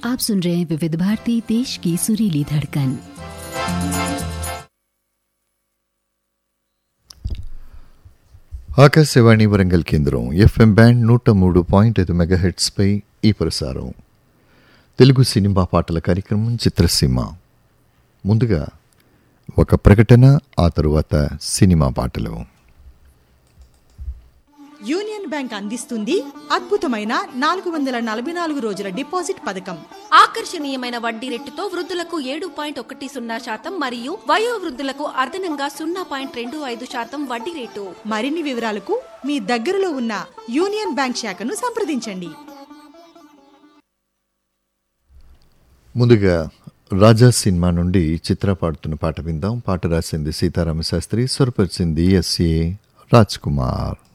आप सुन रहे हैं विविध भारती देश की सुरीली धड़कन ఆకాశవాణి వరంగల్ కేంద్రం ఎఫ్ఎం బ్యాండ్ నూట మూడు పాయింట్ ఐదు మెగాహెట్స్పై ఈ ప్రసారం తెలుగు సినిమా పాటల కార్యక్రమం చిత్రసీమ ముందుగా ఒక ప్రకటన ఆ తరువాత సినిమా పాటలు యూనియన్ బ్యాంక్ అందిస్తుంది అద్భుతమైన నాలుగు వందల నలభై నాలుగు రోజుల డిపాజిట్ పథకం ఆకర్షణీయమైన వడ్డీ రేటుతో వృద్ధులకు ఏడు పాయింట్ ఒకటి సున్నా శాతం మరియు వయో వృద్ధులకు అదనంగా సున్నా పాయింట్ రెండు ఐదు శాతం వడ్డీ రేటు మరిన్ని వివరాలకు మీ దగ్గరలో ఉన్న యూనియన్ బ్యాంక్ శాఖను సంప్రదించండి ముందుగా రాజా సినిమా నుండి చిత్ర పాడుతున్న పాట విందాం పాట రాసింది సీతారామ శాస్త్రి స్వరపరిచింది ఎస్ఏ రాజ్ కుమార్